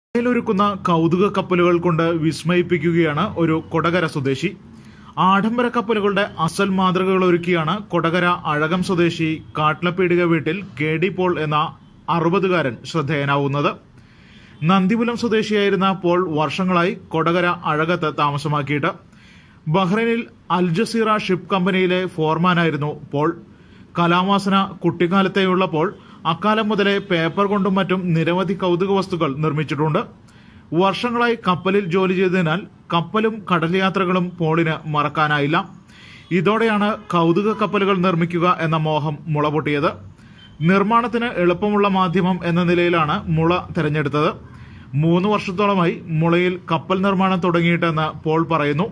ൊരുക്കുന്ന കൗതുക കപ്പലുകൾ കൊണ്ട് വിസ്മയിപ്പിക്കുകയാണ് ഒരു കൊടകര സ്വദേശി ആഡംബര കപ്പലുകളുടെ അസൽ മാതൃകകൾ ഒരുക്കിയാണ് കൊടകര അഴകം സ്വദേശി കാട്ട്ലപ്പീടിക വീട്ടിൽ കെ ഡി പോൾ എന്ന അറുപതുകാരൻ ശ്രദ്ധേയനാവുന്നത് നന്ദിപുലം സ്വദേശിയായിരുന്ന പോൾ വർഷങ്ങളായി കൊടകര അഴകത്ത് താമസമാക്കിയിട്ട് ബഹ്റൈനിൽ അൽ ജസീറ ഷിപ്പ് കമ്പനിയിലെ ഫോർമാനായിരുന്നു പോൾ കലാവാസന കുട്ടിക്കാലത്തെയുള്ളപ്പോൾ അക്കാലം മുതലേ പേപ്പർ കൊണ്ടും മറ്റും നിരവധി കൗതുക വസ്തുക്കൾ നിർമ്മിച്ചിട്ടുണ്ട് വർഷങ്ങളായി കപ്പലിൽ ജോലി ചെയ്തതിനാൽ കപ്പലും കടൽയാത്രകളും പോളിന് മറക്കാനായില്ല ഇതോടെയാണ് കൗതുക കപ്പലുകൾ നിർമ്മിക്കുക എന്ന മോഹം മുളപൊട്ടിയത് നിർമ്മാണത്തിന് എളുപ്പമുള്ള മാധ്യമം എന്ന നിലയിലാണ് മുള തിരഞ്ഞെടുത്തത് മൂന്ന് വർഷത്തോളമായി മുളയിൽ കപ്പൽ നിർമ്മാണം തുടങ്ങിയിട്ടെന്ന് പോൾ പറയുന്നു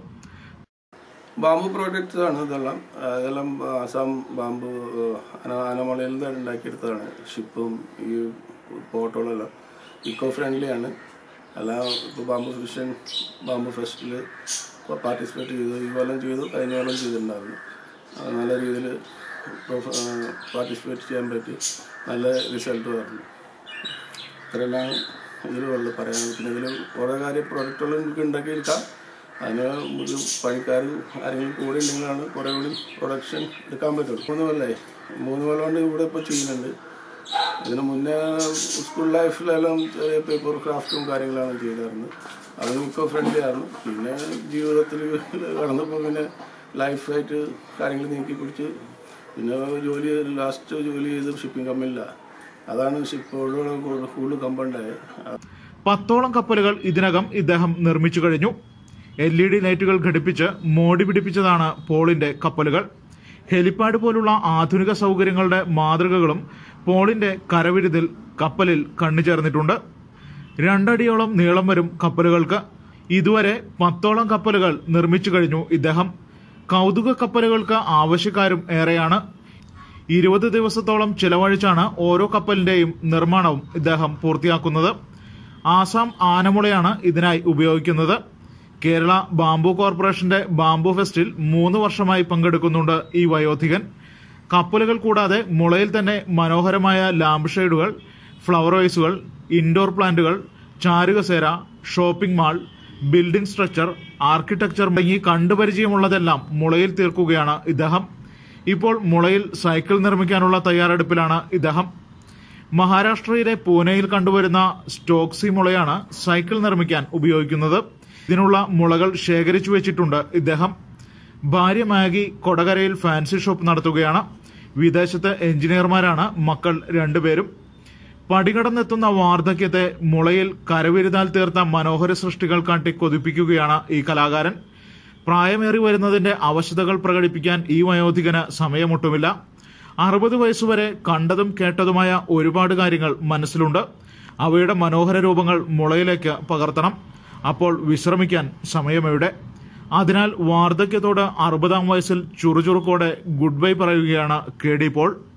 ബാമ്പു പ്രോഡക്റ്റ്സ് ആണ് ഇതെല്ലാം ആ, ഇതെല്ലാം ആസാം ബാമ്പു അന അനമളയിൽ നിന്ന് ഉണ്ടാക്കിയെടുത്തതാണ് ഷിപ്പും ഈ പോട്ടുകളെല്ലാം ഇക്കോ ഫ്രണ്ട്ലി ആണ് എല്ലാം ഇപ്പോൾ ബാമ്പു ഫിഷൻ ബാമ്പു ഫെസ്റ്റിൽ പാർട്ടിസിപ്പേറ്റ് ചെയ്തു ഈ കൊല്ലം ചെയ്തു കഴിഞ്ഞ കൊല്ലം ചെയ്തിട്ടുണ്ടായിരുന്നു ആ, നല്ല രീതിയിൽ പാർട്ടിസിപ്പേറ്റ് ചെയ്യാൻ പറ്റി നല്ല റിസൾട്ട് പറഞ്ഞു ഇത്രയെല്ലാം ഇതിലുള്ളു പറയാൻ പിന്നെ ഇതിൽ കുറേ കാര്യം പ്രോഡക്റ്റുകൾ നമുക്ക് ഉണ്ടാക്കിയെടുക്കാം അതിന് ഒരു പണിക്കാരും ആരെങ്കിലും കൂടെ ഉണ്ടെങ്കിലാണ് കുറേ കൂടി പ്രൊഡക്ഷൻ എടുക്കാൻ പറ്റുള്ളൂ മൂന്ന് കൊല്ലമായി മൂന്ന് കൊല്ലം കൊണ്ട് ഇവിടെ ഇപ്പോൾ ചെയ്യുന്നുണ്ട് ഇതിന് മുന്നേ സ്കൂൾ ലൈഫിലെല്ലാം ചെറിയ പേപ്പർ ക്രാഫ്റ്റും കാര്യങ്ങളാണ് ചെയ്തായിരുന്നത് അത് ഇക്കോ ഫ്രണ്ട്ലി ആയിരുന്നു പിന്നെ ജീവിതത്തിൽ കടന്നപ്പോൾ പിന്നെ ലൈഫായിട്ട് കാര്യങ്ങൾ നീക്കി പിടിച്ച് പിന്നെ ജോലി ചെയ്ത് ലാസ്റ്റ് ജോലി ചെയ്ത് ഷിപ്പിംഗ് കമ്പനിയിലാണ് അതാണ് ഷിപ്പോട് കൂടുതൽ കമ്പണ്ടായത് പത്തോളം കപ്പലുകൾ ഇതിനകം ഇദ്ദേഹം നിർമ്മിച്ചു കഴിഞ്ഞു എൽ ഇ ഡി ലൈറ്റുകൾ ഘടിപ്പിച്ച് മോടി പിടിപ്പിച്ചതാണ് പോളിന്റെ കപ്പലുകൾ ഹെലിപ്പാഡ് പോലുള്ള ആധുനിക സൗകര്യങ്ങളുടെ മാതൃകകളും പോളിന്റെ കരവിരുതിൽ കപ്പലിൽ കണ്ണുചേർന്നിട്ടുണ്ട് രണ്ടടിയോളം നീളം വരും കപ്പലുകൾക്ക് ഇതുവരെ പത്തോളം കപ്പലുകൾ നിർമ്മിച്ചു കഴിഞ്ഞു ഇദ്ദേഹം കൗതുക കപ്പലുകൾക്ക് ആവശ്യക്കാരും ഏറെയാണ് ഇരുപത് ദിവസത്തോളം ചിലവഴിച്ചാണ് ഓരോ കപ്പലിന്റെയും നിർമ്മാണവും ഇദ്ദേഹം പൂർത്തിയാക്കുന്നത് ആസാം ആനമുളയാണ് ഇതിനായി ഉപയോഗിക്കുന്നത് കേരള ബാംബു കോർപ്പറേഷന്റെ ബാംബു ഫെസ്റ്റിൽ മൂന്ന് വർഷമായി പങ്കെടുക്കുന്നുണ്ട് ഈ വയോധികൻ കപ്പലുകൾ കൂടാതെ മുളയിൽ തന്നെ മനോഹരമായ ലാമ്പ് ഷെയ്ഡുകൾ ഫ്ലവർ വൈസുകൾ ഇൻഡോർ പ്ലാന്റുകൾ ചാരുകസേര shopping mall building structure architecture തുടങ്ങി കണ്ടുപരിചയമുള്ളതെല്ലാം മുളയിൽ തീർക്കുകയാണ് ഇദ്ദേഹം ഇപ്പോൾ മുളയിൽ സൈക്കിൾ നിർമ്മിക്കാനുള്ള തയ്യാറെടുപ്പിലാണ് ഇദ്ദേഹം മഹാരാഷ്ട്രയിലെ പൂനെയിൽ കണ്ടുവരുന്ന സ്റ്റോക്സി മുളയാണ് സൈക്കിൾ നിർമ്മിക്കാൻ ഉപയോഗിക്കുന്നത് ഇതിനുള്ള മുളകൾ ശേഖരിച്ചു വെച്ചിട്ടുണ്ട് ഇദ്ദേഹം ഭാര്യ മാഗി കൊടകരയിൽ ഫാൻസി ഷോപ്പ് നടത്തുകയാണ് വിദേശത്തെ എഞ്ചിനീയർമാരാണ് മക്കൾ രണ്ടുപേരും പടികടന്നെത്തുന്ന വാർദ്ധക്യത്തെ മുളയിൽ കരവിരുതാൽ തീർത്ത മനോഹര സൃഷ്ടികൾ കാട്ടി കൊതിപ്പിക്കുകയാണ് ഈ കലാകാരൻ പ്രായമേറി വരുന്നതിന്റെ അവശതകൾ പ്രകടിപ്പിക്കാൻ ഈ വയോധികന് സമയമൊട്ടുമില്ല അറുപത് വയസ്സുവരെ കണ്ടതും കേട്ടതുമായ ഒരുപാട് കാര്യങ്ങൾ മനസ്സിലുണ്ട് അവയുടെ മനോഹര രൂപങ്ങൾ മുളയിലേക്ക് പകർത്തണം അപ്പോൾ വിശ്രമിക്കാൻ സമയമെവിടെ അതിനാൽ വാർദ്ധക്യത്തോട് അറുപതാം വയസ്സിൽ ചുറുചുറുക്കോടെ ഗുഡ് ബൈ പറയുകയാണ് കെ ഡി പോൾ